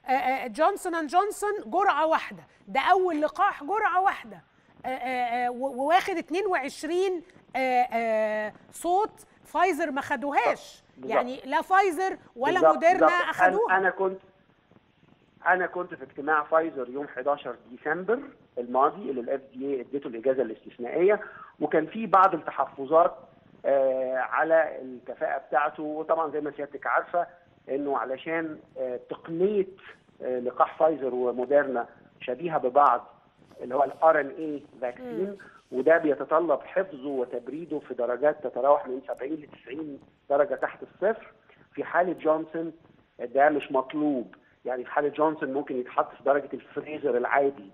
آه، آه، جونسون اند جونسون جرعه واحده ده اول لقاح جرعه واحده آه، آه، آه، و- وواخد 22 آه، آه، صوت فايزر ما خدوهاش بالظبط. يعني لا فايزر ولا بالظبط، موديرنا بالظبط. أنا- اخدوها انا كنت انا كنت في اجتماع فايزر يوم 11 ديسمبر الماضي اللي الاف دي اي اديته الاجازه الاستثنائيه وكان في بعض التحفظات آه، على الكفاءه بتاعته وطبعا زي ما سيادتك عارفه انه علشان آه، تقنيه آه، لقاح فايزر وموديرنا شبيهه ببعض اللي هو الار ان اي فاكسين وده بيتطلب حفظه وتبريده في درجات تتراوح من 70 ل 90 درجه تحت الصفر في حاله جونسون ده مش مطلوب يعني في حاله جونسون ممكن يتحط في درجه الفريزر العادي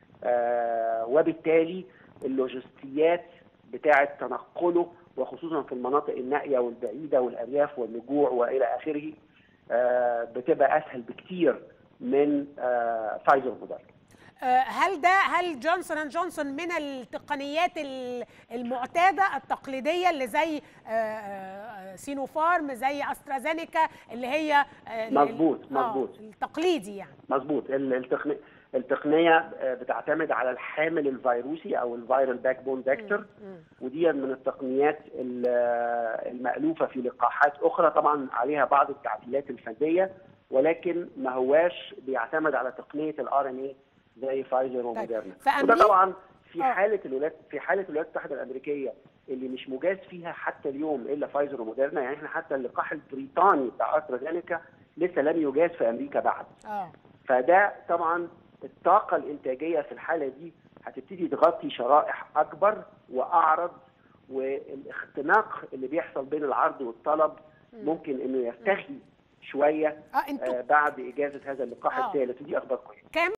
آه وبالتالي اللوجستيات بتاعه تنقله وخصوصا في المناطق النائيه والبعيده والارياف والنجوع والى اخره آه بتبقى اسهل بكتير من آه فايزر موديرنا آه، هل ده هل جونسون اند جونسون من التقنيات ال- المعتاده التقليديه اللي زي آه، آه، سينوفارم زي استرازينيكا اللي هي آه، ال- مظبوط، آه، مظبوط. التقليدي يعني مظبوط ال- التقنية التقنية آه، بتعتمد على الحامل الفيروسي او الفيرال باك بون فيكتور ودي من التقنيات ال- آه، المألوفة في لقاحات اخرى طبعا عليها بعض التعديلات الفنية ولكن ما هواش بيعتمد على تقنية الار ان اي زي فايزر وموديرنا في وده أمريكا- طبعا في آه. حالة الولايات في حالة الولايات المتحدة الأمريكية اللي مش مجاز فيها حتى اليوم الا فايزر وموديرنا يعني احنا حتى اللقاح البريطاني بتاع استرازينيكا لسه لم يجاز في امريكا بعد اه فده طبعا الطاقة الإنتاجية في الحالة دي هتبتدي تغطي شرائح أكبر وأعرض والاختناق اللي بيحصل بين العرض والطلب ممكن إنه يرتخي شوية اه انتوا آه بعد إجازة هذا اللقاح آه. الثالث ودي أخبار كويسة كام